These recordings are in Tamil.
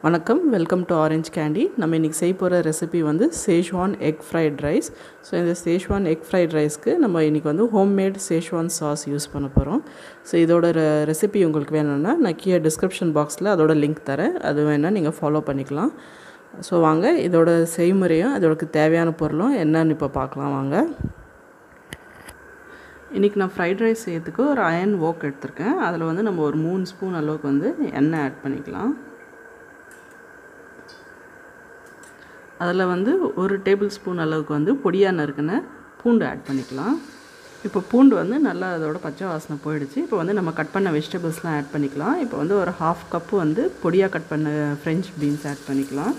வணக்கம் வெல்கம் டு ஆரஞ்ச் கேண்டி நம்ம இன்றைக்கி செய்ய போகிற ரெசிபி வந்து Schezwan egg fried rice so இந்த சேஷ்வான் எக் ஃப்ரைட் ரைஸ்க்கு நம்ம இன்றைக்கி வந்து ஹோம்மேட் சேஷ்வான் சாஸ் யூஸ் பண்ண போகிறோம் ஸோ இதோட ரெசிபி உங்களுக்கு வேணும்னா நான் கீழே டிஸ்கிரிப்ஷன் பாக்ஸில் அதோட லிங்க் தரேன் அது வேணால் நீங்கள் ஃபாலோ பண்ணிக்கலாம் ஸோ வாங்க இதோட செய்முறையும் அதோட தேவையான பொருளும் என்னன்னு இப்போ பார்க்கலாம் வாங்க இன்றைக்கி நான் ஃப்ரைட் ரைஸ் செய்யறதுக்கு ஒரு அயன் ஓக் எடுத்திருக்கேன் அதில் வந்து நம்ம ஒரு மூணு ஸ்பூன் அளவுக்கு வந்து எண்ணெய் ஆட் பண்ணிக்கலாம் அதில் வந்து ஒரு டேபிள் ஸ்பூன் அளவுக்கு வந்து பொடியாக நறுக்கின பூண்டு ஆட் பண்ணிக்கலாம் இப்போ பூண்டு வந்து நல்லா அதோட பச்சை வாசனை போயிடுச்சு இப்போ வந்து நம்ம கட் பண்ண வெஜிடபிள்ஸ்லாம் ஆட் பண்ணிக்கலாம் இப்போ வந்து ஒரு ஹாஃப் கப்பு வந்து பொடியாக கட் பண்ண ஃப்ரெஞ்ச் பீன்ஸ் ஆட் பண்ணிக்கலாம்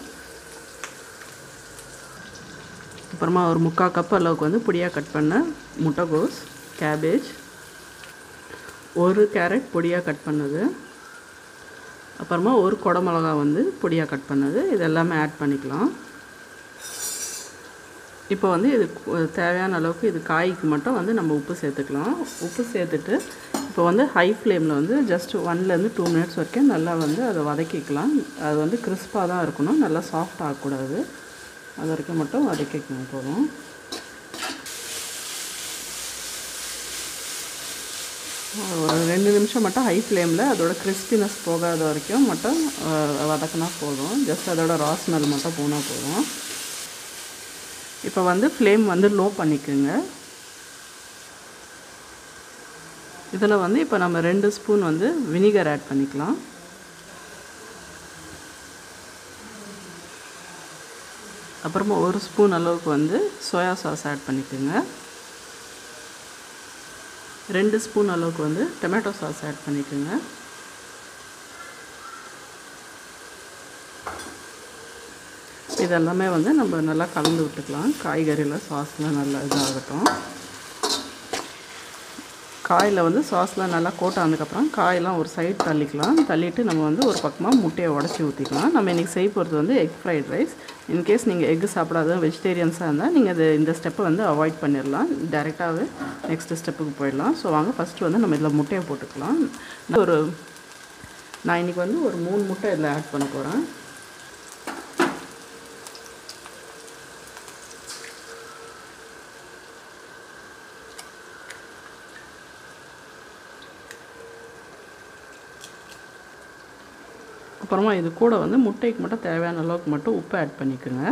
அப்புறமா ஒரு முக்கால் கப் அளவுக்கு வந்து பொடியாக கட் பண்ண முட்டைகோஸ் கேபேஜ் ஒரு கேரட் பொடியாக கட் பண்ணது அப்புறமா ஒரு குடமிளகா வந்து பொடியாக கட் பண்ணது இது எல்லாமே ஆட் பண்ணிக்கலாம் இப்போ வந்து இது தேவையான அளவுக்கு இது காய்க்கு மட்டும் வந்து நம்ம உப்பு சேர்த்துக்கலாம் உப்பு சேர்த்துட்டு இப்போ வந்து ஹை ஃப்ளேமில் வந்து ஜஸ்ட் ஒன்லேருந்து டூ மினிட்ஸ் வரைக்கும் நல்லா வந்து அதை வதக்கிக்கலாம் அது வந்து கிறிஸ்பாக தான் இருக்கணும் நல்லா சாஃப்ட் ஆகக்கூடாது அது வரைக்கும் மட்டும் வதக்கிக்கணும் போதும் ஒரு ரெண்டு நிமிஷம் மட்டும் ஹை ஃப்ளேமில் அதோட கிறிஸ்பினஸ் போகாத வரைக்கும் மட்டும் வதக்கினா போதும் ஜஸ்ட் அதோட ரா ஸ்மெல் மட்டும் போனால் போதும் இப்போ வந்து ஃப்ளேம் வந்து லோ பண்ணிக்கோங்க இதில் வந்து இப்போ நம்ம ரெண்டு ஸ்பூன் வந்து வினிகர் ஆட் பண்ணிக்கலாம் அப்புறமா ஒரு ஸ்பூன் அளவுக்கு வந்து சோயா சாஸ் ஆட் பண்ணிக்கோங்க ரெண்டு ஸ்பூன் அளவுக்கு வந்து டொமேட்டோ சாஸ் ஆட் பண்ணிக்கோங்க இதெல்லாமே வந்து நம்ம நல்லா கலந்து விட்டுக்கலாம் காய்கறியில் சாஸ்லாம் நல்லா இதாகட்டும் காயில் வந்து சாஸ்லாம் நல்லா கோட் ஆனதுக்கப்புறம் காயெல்லாம் ஒரு சைடு தள்ளிக்கலாம் தள்ளிட்டு நம்ம வந்து ஒரு பக்கமாக முட்டையை உடச்சி ஊற்றிக்கலாம் நம்ம இன்றைக்கி செய்ய போகிறது வந்து எக் ஃப்ரைட் ரைஸ் இன்கேஸ் நீங்கள் எக்கு சாப்பிடாத வெஜிடேரியன்ஸாக இருந்தால் நீங்கள் இது இந்த ஸ்டெப்பை வந்து அவாய்ட் பண்ணிடலாம் டேரெக்டாகவே நெக்ஸ்ட் ஸ்டெப்புக்கு போயிடலாம் ஸோ வாங்க ஃபஸ்ட்டு வந்து நம்ம இதில் முட்டையை போட்டுக்கலாம் ஒரு நான் இன்றைக்கி வந்து ஒரு மூணு முட்டை இதில் ஆட் பண்ண போகிறேன் அப்புறமா இது கூட வந்து முட்டைக்கு மட்டும் தேவையான அளவுக்கு மட்டும் உப்பு ஆட் பண்ணிக்கோங்க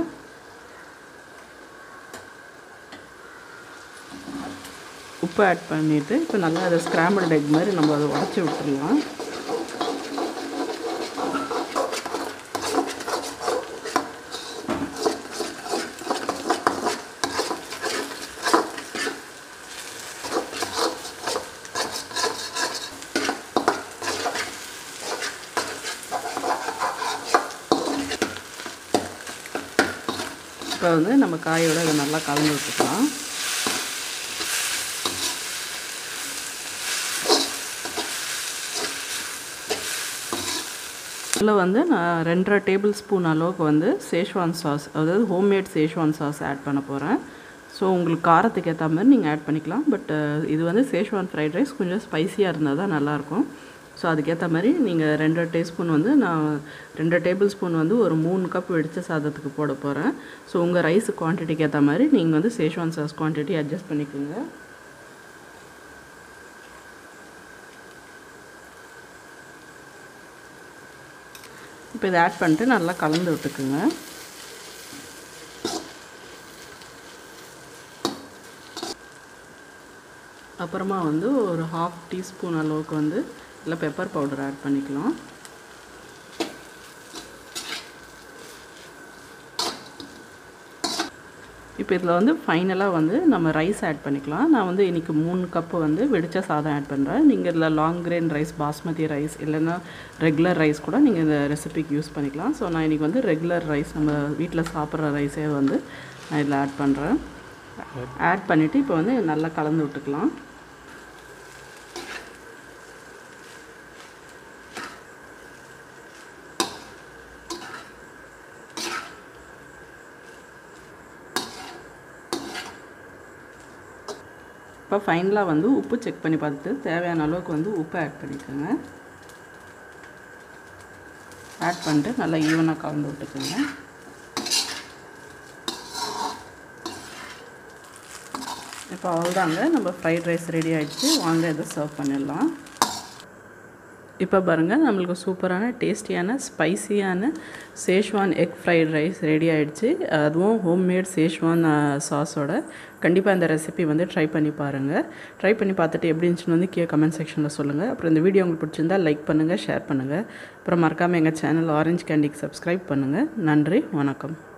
உப்பு ஆட் பண்ணிவிட்டு இப்போ நல்லா அதை ஸ்க்ராம்பிள் எக் மாதிரி நம்ம அதை உடச்சி விட்டுடலாம் இப்போ வந்து நம்ம காயோட இதை நல்லா கலந்து விட்டுக்கலாம் இதில் வந்து நான் ரெண்டரை டேபிள் ஸ்பூன் அளவுக்கு வந்து சேஷ்வான் சாஸ் அதாவது ஹோம்மேட் சேஷ்வான் சாஸ் ஆட் பண்ண போகிறேன் ஸோ உங்களுக்கு காரத்துக்கு ஏற்ற மாதிரி நீங்கள் ஆட் பண்ணிக்கலாம் பட் இது வந்து சேஷ்வான் ஃப்ரைட் ரைஸ் கொஞ்சம் ஸ்பைஸியாக இருந்தால் தான் நல்லாயிருக்கும் ஸோ அதுக்கேற்ற மாதிரி நீங்கள் ரெண்டரை டீஸ்பூன் வந்து நான் ரெண்டு டேபிள் ஸ்பூன் வந்து ஒரு மூணு கப் வெடித்த சாதத்துக்கு போட போகிறேன் ஸோ உங்கள் ரைஸ் குவான்டிட்டிக்கு ஏற்ற மாதிரி நீங்கள் வந்து சேஷ்வான் சாஸ் குவான்டிட்டி அட்ஜஸ்ட் பண்ணிக்கோங்க இப்போ இதை ஆட் பண்ணிட்டு நல்லா கலந்து விட்டுக்குங்க அப்புறமா வந்து ஒரு ஹாஃப் டீஸ்பூன் அளவுக்கு வந்து இல்லை பெப்பர் பவுடர் ஆட் பண்ணிக்கலாம் இப்போ இதில் வந்து ஃபைனலாக வந்து நம்ம ரைஸ் ஆட் பண்ணிக்கலாம் நான் வந்து இன்றைக்கி மூணு கப்பு வந்து வெடித்த சாதம் ஆட் பண்ணுறேன் நீங்கள் இதில் long grain rice basmati rice இல்லைன்னா ரெகுலர் ரைஸ் கூட நீங்கள் இந்த ரெசிபிக்கு யூஸ் பண்ணிக்கலாம் ஸோ நான் இன்றைக்கி வந்து ரெகுலர் ரைஸ் நம்ம வீட்டில் சாப்பிட்ற ரைஸே வந்து நான் இதில் ஆட் பண்ணுறேன் ஆட் பண்ணிவிட்டு இப்போ வந்து நல்லா கலந்து விட்டுக்கலாம் இப்போ ஃபைனலாக வந்து உப்பு செக் பண்ணி பார்த்துட்டு தேவையான அளவுக்கு வந்து உப்பு ஆட் பண்ணிக்கோங்க ஆட் பண்ணிட்டு நல்லா ஈவனாக கலந்து விட்டுக்குங்க இப்போ அவ்வளோதாங்க நம்ம ஃப்ரைட் ரைஸ் ரெடி ஆகிடுச்சு வாங்க இதை சர்வ் பண்ணிடலாம் இப்போ பாருங்கள் நம்மளுக்கு சூப்பரான டேஸ்டியான ஸ்பைசியான Schezwan egg fried rice ready ஆகிடுச்சு அதுவும் ஹோம்மேட் சேஷ்வான் சாஸோட கண்டிப்பாக இந்த ரெசிபி வந்து ட்ரை பண்ணி பாருங்கள் ட்ரை பண்ணி பார்த்துட்டு எப்படி இருந்துச்சுன்னு வந்து கீழே கமெண்ட் செக்ஷனில் சொல்லுங்கள் அப்புறம் இந்த வீடியோ உங்களுக்கு பிடிச்சிருந்தா லைக் பண்ணுங்கள் ஷேர் பண்ணுங்கள் அப்புறம் மறக்காமல் எங்கள் சேனல் ஆரஞ்ச் கேண்டிக்கு சப்ஸ்கிரைப் பண்ணுங்கள் நன்றி வணக்கம்